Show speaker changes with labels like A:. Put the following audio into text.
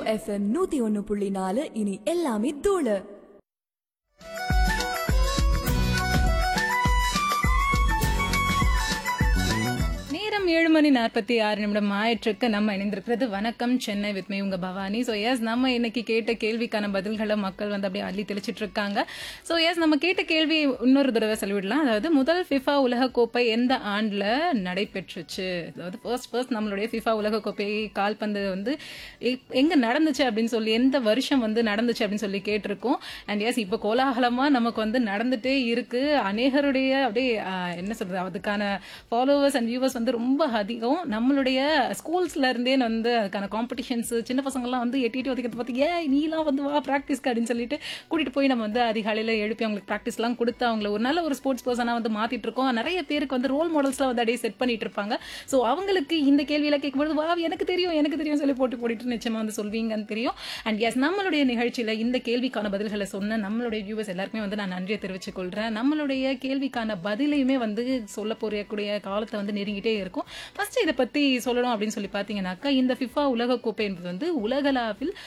A: FM நூத்தி ஒன்னு புள்ளி நாலு இனி எல்லாமே தூளு
B: நேரம் ஏழு மணி நாற்பத்தி ஆறு நிமிடம் ஆயிற்றுக்கு நம்ம இணைந்திருக்கிறது வணக்கம் சென்னை வித் மீ உங்க பவானி ஸோ எஸ் நம்ம இன்னைக்கு கேட்ட கேள்விக்கான பதில்களை மக்கள் வந்து அப்படியே அள்ளி தெளிச்சிட்டு இருக்காங்க ஸோ எஸ் நம்ம கேட்ட கேள்வி இன்னொரு தடவை சொல்லிவிடலாம் அதாவது முதல் ஃபிஃபா உலகக்கோப்பை எந்த ஆண்டில் நடைபெற்றுச்சு அதாவது ஃபர்ஸ்ட் ஃபர்ஸ்ட் நம்மளுடைய ஃபிஃபா உலகக்கோப்பை கால்பந்து வந்து எ- எங்க நடந்துச்சு அப்படின்னு சொல்லி எந்த வருஷம் வந்து நடந்துச்சு அப்படின்னு சொல்லி கேட்டிருக்கோம் அண்ட் எஸ் இப்போ கோலாகலமா நமக்கு வந்து நடந்துட்டே இருக்கு அநேகருடைய அப்படியே ஆஹ், என்ன சொல்றது அதுக்கான ஃபாலோவர்ஸ் அண்ட் வியூவர்ஸ் வந்து ரொம்ப அதிகம் நம்மளுடைய ஸ்கூல்ஸ்ல இருந்தே வந்து அதுக்கான காம்படிஷன்ஸ் சின்ன பசங்கள்லாம் வந்து எட்டி எட்டி ஒதுக்கிறது பார்த்து ஏன் நீலாம் வந்து வா ப்ராக்டிஸ்க்கு அப்படின்னு சொல்லிட்டு கூட்டிட்டு போய் நம்ம வந்து அதிகாலையில் எழுப்பி அவங்களுக்கு ப்ராக்டிஸ்லாம் கொடுத்து அவங்கள ஒரு நல்ல ஒரு ஸ்போர்ட்ஸ் பர்சனாக வந்து மாத்திட்டு இருக்கோம் நிறைய பேருக்கு வந்து ரோல் மாடல்ஸ்லாம் வந்து அப்படியே செட் பண்ணிட்டு இருப்பாங்க ஸோ அவங்களுக்கு இந்த கேள்வியில கேட்கும்போது வா எனக்கு தெரியும் எனக்கு தெரியும் சொல்லி போட்டு போட்டுட்டு நிச்சயமா வந்து சொல்வீங்கன்னு தெரியும் அண்ட் எஸ் நம்மளுடைய நிகழ்ச்சியில இந்த கேள்விக்கான பதில்களை சொன்ன நம்மளுடைய வியூவர்ஸ் எல்லாருக்குமே வந்து நான் நன்றியை தெரிவித்துக் கொள்றேன் நம்மளுடைய கேள்விக்கான பதிலையுமே வந்து சொல்ல போறக்கூடிய காலத்தை வந்து நெருங்கிட்டே இருக்கும் ஃபர்ஸ்ட் இதை பத்தி சொல்லணும் அப்படின்னு சொல்லி பார்த்தீங்கன்னாக்கா இந்த ஃபிஃபா உலகக்கோப்பை என்பது வந்து உலகளாவில்